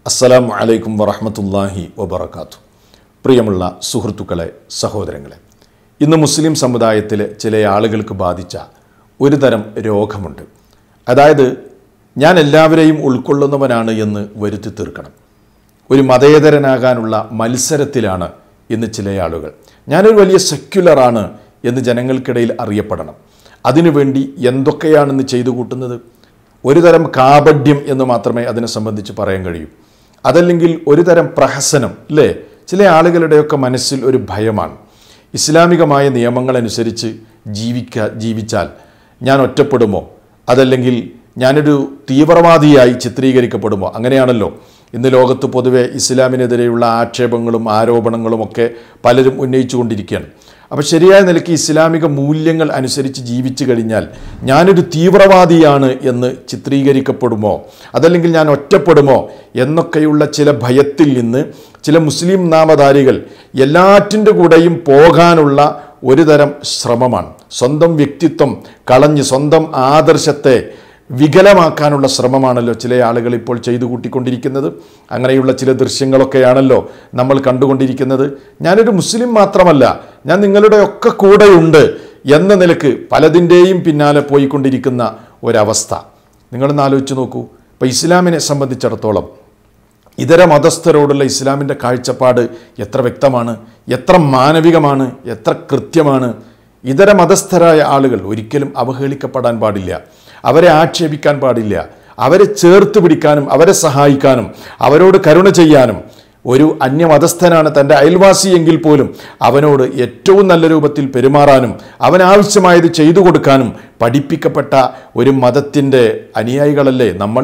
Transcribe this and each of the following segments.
അസ്സലാമു അലൈക്കും വറഹമത്തല്ലാഹി വബർക്കാത്തു പ്രിയമുള്ള സുഹൃത്തുക്കളെ സഹോദരങ്ങളെ ഇന്ന് മുസ്ലിം സമുദായത്തിലെ ചില ആളുകൾക്ക് ബാധിച്ച ഒരു തരം രോഗമുണ്ട് അതായത് ഞാൻ എല്ലാവരെയും ഉൾക്കൊള്ളുന്നവനാണ് എന്ന് വരുത്തി തീർക്കണം ഒരു മതേതരനാകാനുള്ള മത്സരത്തിലാണ് ഇന്ന് ചില ആളുകൾ ഞാനൊരു വലിയ സെക്യുലറാണ് എന്ന് ജനങ്ങൾക്കിടയിൽ അറിയപ്പെടണം അതിനുവേണ്ടി എന്തൊക്കെയാണെന്ന് ചെയ്തു കൂട്ടുന്നത് ഒരു തരം കാപഡ്യം എന്ന് മാത്രമേ അതിനെ സംബന്ധിച്ച് പറയാൻ കഴിയൂ അതല്ലെങ്കിൽ ഒരു തരം പ്രഹസനം അല്ലേ ചില ആളുകളുടെയൊക്കെ മനസ്സിൽ ഒരു ഭയമാണ് ഇസ്ലാമികമായ നിയമങ്ങളനുസരിച്ച് ജീവിക്ക ജീവിച്ചാൽ ഞാൻ ഒറ്റപ്പെടുമോ അതല്ലെങ്കിൽ ഞാനൊരു തീവ്രവാദിയായി ചിത്രീകരിക്കപ്പെടുമോ അങ്ങനെയാണല്ലോ ഇന്ന് ലോകത്ത് പൊതുവെ ഇസ്ലാമിനെതിരെയുള്ള ആക്ഷേപങ്ങളും ആരോപണങ്ങളും ഒക്കെ പലരും ഉന്നയിച്ചുകൊണ്ടിരിക്കുകയാണ് അപ്പോൾ ശരിയായ നിലയ്ക്ക് ഇസ്ലാമിക മൂല്യങ്ങൾ അനുസരിച്ച് ജീവിച്ചു കഴിഞ്ഞാൽ ഞാനൊരു തീവ്രവാദിയാണ് എന്ന് ചിത്രീകരിക്കപ്പെടുമോ അതല്ലെങ്കിൽ ഞാൻ ഒറ്റപ്പെടുമോ എന്നൊക്കെയുള്ള ചില ഭയത്തിൽ നിന്ന് ചില മുസ്ലിം നാമധാരികൾ എല്ലാറ്റിൻ്റെ കൂടെയും പോകാനുള്ള ഒരു തരം ശ്രമമാണ് സ്വന്തം വ്യക്തിത്വം കളഞ്ഞ് സ്വന്തം ആദർശത്തെ വികലമാക്കാനുള്ള ശ്രമമാണല്ലോ ചില ആളുകൾ ഇപ്പോൾ ചെയ്തു കൂട്ടിക്കൊണ്ടിരിക്കുന്നത് അങ്ങനെയുള്ള ചില ദൃശ്യങ്ങളൊക്കെയാണല്ലോ നമ്മൾ കണ്ടുകൊണ്ടിരിക്കുന്നത് ഞാനൊരു മുസ്ലിം മാത്രമല്ല ഞാൻ നിങ്ങളുടെ ഒക്കെ കൂടെയുണ്ട് എന്ന നിലക്ക് പലതിൻ്റെയും പിന്നാലെ പോയിക്കൊണ്ടിരിക്കുന്ന ഒരവസ്ഥ നിങ്ങളൊന്ന് ആലോചിച്ച് നോക്കൂ ഇപ്പോൾ ഇസ്ലാമിനെ സംബന്ധിച്ചിടത്തോളം ഇതര മതസ്ഥരോടുള്ള ഇസ്ലാമിൻ്റെ കാഴ്ചപ്പാട് എത്ര വ്യക്തമാണ് എത്ര മാനവികമാണ് എത്ര കൃത്യമാണ് ഇതര മതസ്ഥരായ ആളുകൾ ഒരിക്കലും അവഹേളിക്കപ്പെടാൻ പാടില്ല അവരെ ആക്ഷേപിക്കാൻ പാടില്ല അവരെ ചേർത്ത് പിടിക്കാനും അവരെ സഹായിക്കാനും അവരോട് കരുണ ചെയ്യാനും ഒരു അന്യമതസ്ഥനാണ് തൻ്റെ അയൽവാസി എങ്കിൽ പോലും അവനോട് ഏറ്റവും നല്ല രൂപത്തിൽ പെരുമാറാനും അവനാവശ്യമായത് ചെയ്തു കൊടുക്കാനും പഠിപ്പിക്കപ്പെട്ട ഒരു മതത്തിൻ്റെ അനുയായികളല്ലേ നമ്മൾ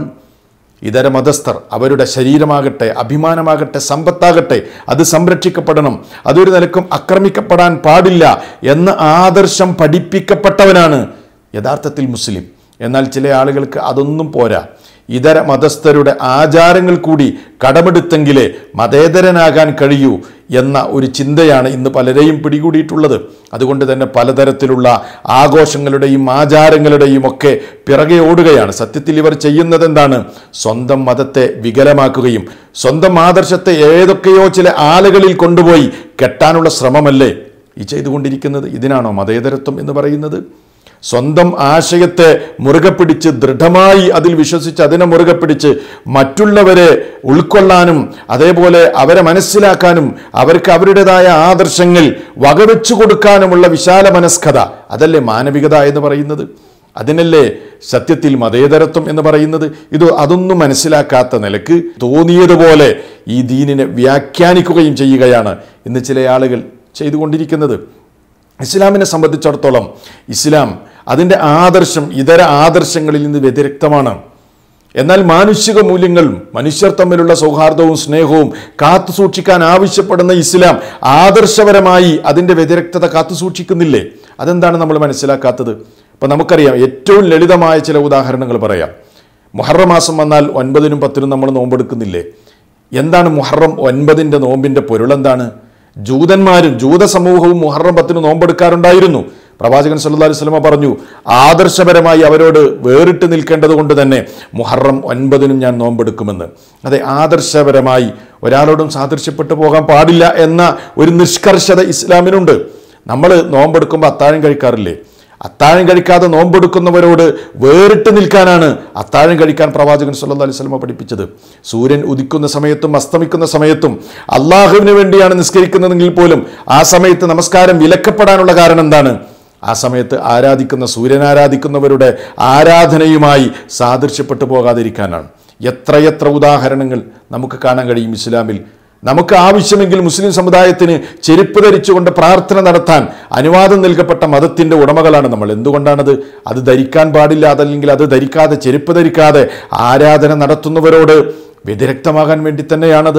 ഇതര മതസ്ഥർ അവരുടെ ശരീരമാകട്ടെ അഭിമാനമാകട്ടെ സമ്പത്താകട്ടെ അത് സംരക്ഷിക്കപ്പെടണം അതൊരു നിലക്കും ആക്രമിക്കപ്പെടാൻ പാടില്ല എന്ന ആദർശം പഠിപ്പിക്കപ്പെട്ടവനാണ് യഥാർത്ഥത്തിൽ മുസ്ലിം എന്നാൽ ചില ആളുകൾക്ക് അതൊന്നും പോരാ ഇതര മതസ്ഥരുടെ ആചാരങ്ങൾ കൂടി കടമെടുത്തെങ്കിലേ മതേതരനാകാൻ കഴിയൂ എന്ന ഒരു ചിന്തയാണ് ഇന്ന് പലരെയും പിടികൂടിയിട്ടുള്ളത് അതുകൊണ്ട് തന്നെ പലതരത്തിലുള്ള ആഘോഷങ്ങളുടെയും ആചാരങ്ങളുടെയും ഒക്കെ പിറകെ ഓടുകയാണ് സത്യത്തിൽ ഇവർ ചെയ്യുന്നത് എന്താണ് സ്വന്തം മതത്തെ വികലമാക്കുകയും സ്വന്തം ആദർശത്തെ ഏതൊക്കെയോ ചില ആളുകളിൽ കൊണ്ടുപോയി കെട്ടാനുള്ള ശ്രമമല്ലേ ഈ ചെയ്തുകൊണ്ടിരിക്കുന്നത് ഇതിനാണോ മതേതരത്വം എന്ന് പറയുന്നത് സ്വന്തം ആശയത്തെ മുറുകെ പിടിച്ച് ദൃഢമായി അതിൽ വിശ്വസിച്ച് അതിനെ മുറുകെ പിടിച്ച് മറ്റുള്ളവരെ ഉൾക്കൊള്ളാനും അതേപോലെ അവരെ മനസ്സിലാക്കാനും അവർക്ക് അവരുടേതായ ആദർശങ്ങൾ വകവെച്ചു കൊടുക്കാനുമുള്ള വിശാല മനസ്കത അതല്ലേ മാനവികത എന്ന് പറയുന്നത് അതിനല്ലേ സത്യത്തിൽ മതേതരത്വം എന്ന് പറയുന്നത് ഇത് അതൊന്നും മനസ്സിലാക്കാത്ത നിലക്ക് തോന്നിയതുപോലെ ഈ ദീനിനെ വ്യാഖ്യാനിക്കുകയും ചെയ്യുകയാണ് ഇന്ന് ചില ആളുകൾ ചെയ്തുകൊണ്ടിരിക്കുന്നത് ഇസ്ലാമിനെ സംബന്ധിച്ചിടത്തോളം ഇസ്ലാം അതിൻ്റെ ആദർശം ഇതര ആദർശങ്ങളിൽ നിന്ന് വ്യതിരിക്തമാണ് എന്നാൽ മാനുഷിക മൂല്യങ്ങളും മനുഷ്യർ തമ്മിലുള്ള സൗഹാർദ്ദവും സ്നേഹവും കാത്തു സൂക്ഷിക്കാൻ ആവശ്യപ്പെടുന്ന ഇസ്ലാം ആദർശപരമായി അതിൻ്റെ വ്യതിരക്തത കാത്തു സൂക്ഷിക്കുന്നില്ലേ അതെന്താണ് നമ്മൾ മനസ്സിലാക്കാത്തത് ഇപ്പം നമുക്കറിയാം ഏറ്റവും ലളിതമായ ചില ഉദാഹരണങ്ങൾ പറയാം മുഹറം മാസം വന്നാൽ ഒൻപതിനും പത്തിനും നമ്മൾ നോമ്പെടുക്കുന്നില്ലേ എന്താണ് മുഹറം ഒൻപതിൻ്റെ നോമ്പിൻ്റെ പൊരുളെന്താണ് ജൂതന്മാരും ജൂത സമൂഹവും മുഹറം പത്തിന് നോമ്പെടുക്കാറുണ്ടായിരുന്നു പ്രവാചകൻ സല്ലല്ലാഹു അലൈഹി വസല്ലമ പറഞ്ഞു ആദർശപരമായി അവരോട് വേറിട്ട് നിൽക്കേണ്ടത് കൊണ്ട് തന്നെ മുഹറം ഒൻപതിനും ഞാൻ നോമ്പെടുക്കുമെന്ന് അതെ ആദർശപരമായി ഒരാളോടും സാദൃശ്യപ്പെട്ടു പോകാൻ പാടില്ല എന്ന ഒരു നിഷ്കർഷത ഇസ്ലാമിനുണ്ട് നമ്മൾ നോമ്പെടുക്കുമ്പോൾ അത്താഴം കഴിക്കാറില്ലേ അത്താഴം കഴിക്കാതെ നോമ്പെടുക്കുന്നവരോട് വേറിട്ട് നിൽക്കാനാണ് അത്താഴം കഴിക്കാൻ പ്രവാചകൻ സല്ലല്ലാഹു അലൈഹി വസല്ലമ പഠിപ്പിച്ചത് സൂര്യൻ ഉദിക്കുന്ന സമയത്തും അസ്തമിക്കുന്ന സമയത്തും അള്ളാഹുവിന് വേണ്ടിയാണ് നിസ്കരിക്കുന്നതെങ്കിൽ പോലും ആ സമയത്ത് നമസ്കാരം വിലക്കപ്പെടാനുള്ള കാരണം എന്താണ് ആ സമയത്ത് ആരാധിക്കുന്ന സൂര്യൻ ആരാധിക്കുന്നവരുടെ ആരാധനയുമായി സാദൃശ്യപ്പെട്ടു പോകാതിരിക്കാനാണ് എത്രയെത്ര ഉദാഹരണങ്ങൾ നമുക്ക് കാണാൻ കഴിയും ഇസ്ലാമിൽ നമുക്ക് ആവശ്യമെങ്കിൽ മുസ്ലിം സമുദായത്തിന് ചെരുപ്പ് ധരിച്ചുകൊണ്ട് പ്രാർത്ഥന നടത്താൻ അനുവാദം നൽകപ്പെട്ട മതത്തിൻ്റെ ഉടമകളാണ് നമ്മൾ എന്തുകൊണ്ടാണത് അത് ധരിക്കാൻ പാടില്ല അതല്ലെങ്കിൽ അത് ധരിക്കാതെ ചെരുപ്പ് ധരിക്കാതെ ആരാധന നടത്തുന്നവരോട് വ്യതിരക്തമാകാൻ വേണ്ടി തന്നെയാണത്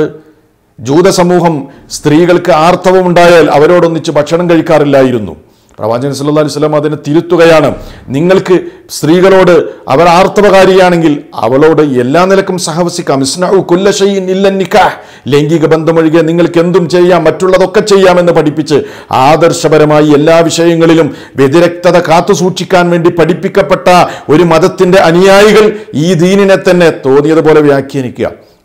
ജൂത സമൂഹം സ്ത്രീകൾക്ക് ആർത്തവമുണ്ടായാൽ അവരോടൊന്നിച്ച് ഭക്ഷണം കഴിക്കാറില്ലായിരുന്നു പ്രവാചകൻ സല്ലല്ലാഹു അലൈഹി വസല്ലം അതിനെ തിരുത്തുകയാണ് നിങ്ങൾക്ക് സ്ത്രീകളോട് അവർ ആർത്തവകാരിയാണെങ്കിൽ അവളോട് എല്ലാ നിലക്കും സഹവസിക്കാം ഇസ്നഉ കുല്ല ഷൈഇൻ ഇല്ല നിക്കാഹ് ലൈംഗിക ബന്ധമൊഴികെ നിങ്ങൾക്ക് എന്തും ചെയ്യാം മറ്റുള്ളതൊക്കെ ചെയ്യാമെന്ന് പഠിപ്പിച്ച് ആദർശപരമായി എല്ലാ വിഷയങ്ങളിലും വ്യതിരക്തത കാത്തു സൂക്ഷിക്കാൻ വേണ്ടി പഠിപ്പിക്കപ്പെട്ട ഒരു മതത്തിന്റെ അനുയായികൾ ഈ ദീനിനെ തന്നെ തോന്നിയതുപോലെ വ്യാഖ്യാനിക്കുക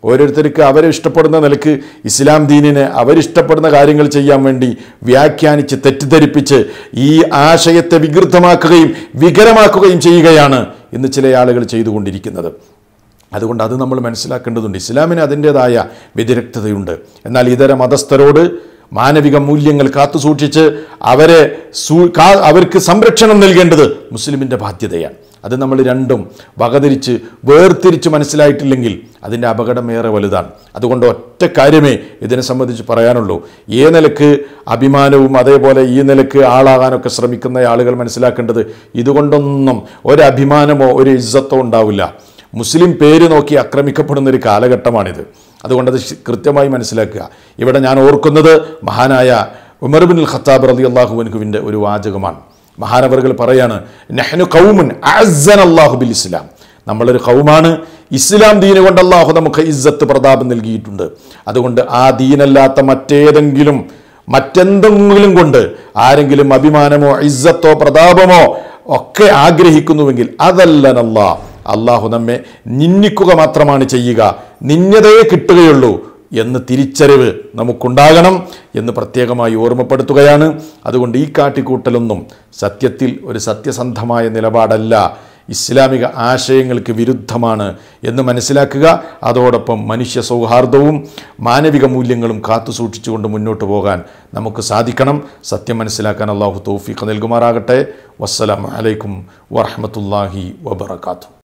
ഓരോരുത്തർക്ക് അവരെ ഇഷ്ടപ്പെടുന്ന നിലക്ക് ഇസ്ലാം ദീനിനെ അവരിഷ്ടപ്പെടുന്ന കാര്യങ്ങൾ ചെയ്യാൻ വേണ്ടി വ്യാഖ്യാനിച്ച് തെറ്റിദ്ധരിപ്പിച്ച് ഈ ആശയത്തെ വികൃതമാക്കുകയും വികരമാക്കുകയും ചെയ്യുകയാണ് ഇന്ന് ചില ആളുകൾ ചെയ്തുകൊണ്ടിരിക്കുന്നത് അതുകൊണ്ട് അത് നമ്മൾ മനസ്സിലാക്കേണ്ടതുണ്ട് ഇസ്ലാമിന് അതിൻ്റേതായ വ്യതിരക്തതയുണ്ട് എന്നാൽ ഇതര മതസ്ഥരോട് മാനവിക മൂല്യങ്ങൾ കാത്തുസൂക്ഷിച്ച് അവരെ സൂ കാ അവർക്ക് സംരക്ഷണം നൽകേണ്ടത് മുസ്ലിമിൻ്റെ ബാധ്യതയാണ് അത് നമ്മൾ രണ്ടും വകതിരിച്ച് വേർതിരിച്ച് മനസ്സിലായിട്ടില്ലെങ്കിൽ അതിൻ്റെ അപകടം ഏറെ വലുതാണ് അതുകൊണ്ട് ഒറ്റ കാര്യമേ ഇതിനെ സംബന്ധിച്ച് പറയാനുള്ളൂ ഏ നിലക്ക് അഭിമാനവും അതേപോലെ ഈ നിലക്ക് ആളാകാനൊക്കെ ശ്രമിക്കുന്ന ആളുകൾ മനസ്സിലാക്കേണ്ടത് ഇതുകൊണ്ടൊന്നും ഒരു അഭിമാനമോ ഒരു ഇജ്ജത്തോ ഉണ്ടാവില്ല മുസ്ലിം പേര് നോക്കി ആക്രമിക്കപ്പെടുന്ന ഒരു കാലഘട്ടമാണിത് അതുകൊണ്ട് അത് ശ- കൃത്യമായി മനസ്സിലാക്കുക ഇവിടെ ഞാൻ ഓർക്കുന്നത് മഹാനായ ഉമർ ബിൻ ഖത്താബ് റലി അള്ളാഹുവിൻകുവിൻ്റെ ഒരു വാചകമാണ് മഹാനവറുകൾ പറയാണ് നെഹ്നു കൗമുൻ അസൻ അള്ളാഹു ബിൽ ഇസ്ലാം നമ്മളൊരു കൗമാണ് ഇസ്ലാം ദീന് കൊണ്ട് അള്ളാഹു നമുക്ക് ഇസ്സത്ത് പ്രതാപം നൽകിയിട്ടുണ്ട് അതുകൊണ്ട് ആ ദീനല്ലാത്ത മറ്റേതെങ്കിലും മറ്റെന്തെങ്കിലും കൊണ്ട് ആരെങ്കിലും അഭിമാനമോ ഇസ്സത്തോ പ്രതാപമോ ഒക്കെ ആഗ്രഹിക്കുന്നുവെങ്കിൽ അതല്ലനല്ല അള്ളാഹു നമ്മെ നിന്ദിക്കുക മാത്രമാണ് ചെയ്യുക നിന്യതയെ കിട്ടുകയുള്ളൂ എന്ന് തിരിച്ചറിവ് നമുക്കുണ്ടാകണം എന്ന് പ്രത്യേകമായി ഓർമ്മപ്പെടുത്തുകയാണ് അതുകൊണ്ട് ഈ കാട്ടിക്കൂട്ടലൊന്നും സത്യത്തിൽ ഒരു സത്യസന്ധമായ നിലപാടല്ല ഇസ്ലാമിക ആശയങ്ങൾക്ക് വിരുദ്ധമാണ് എന്ന് മനസ്സിലാക്കുക അതോടൊപ്പം മനുഷ്യ സൗഹാർദ്ദവും മാനവിക മൂല്യങ്ങളും കാത്തു സൂക്ഷിച്ചുകൊണ്ട് മുന്നോട്ട് പോകാൻ നമുക്ക് സാധിക്കണം സത്യം മനസ്സിലാക്കാൻ അള്ളാഹു തൗഫീഖ് നൽകുമാറാകട്ടെ വസ്സലാം അലൈക്കും വറഹമത്തല്ലാഹി വബർക്കാത്തു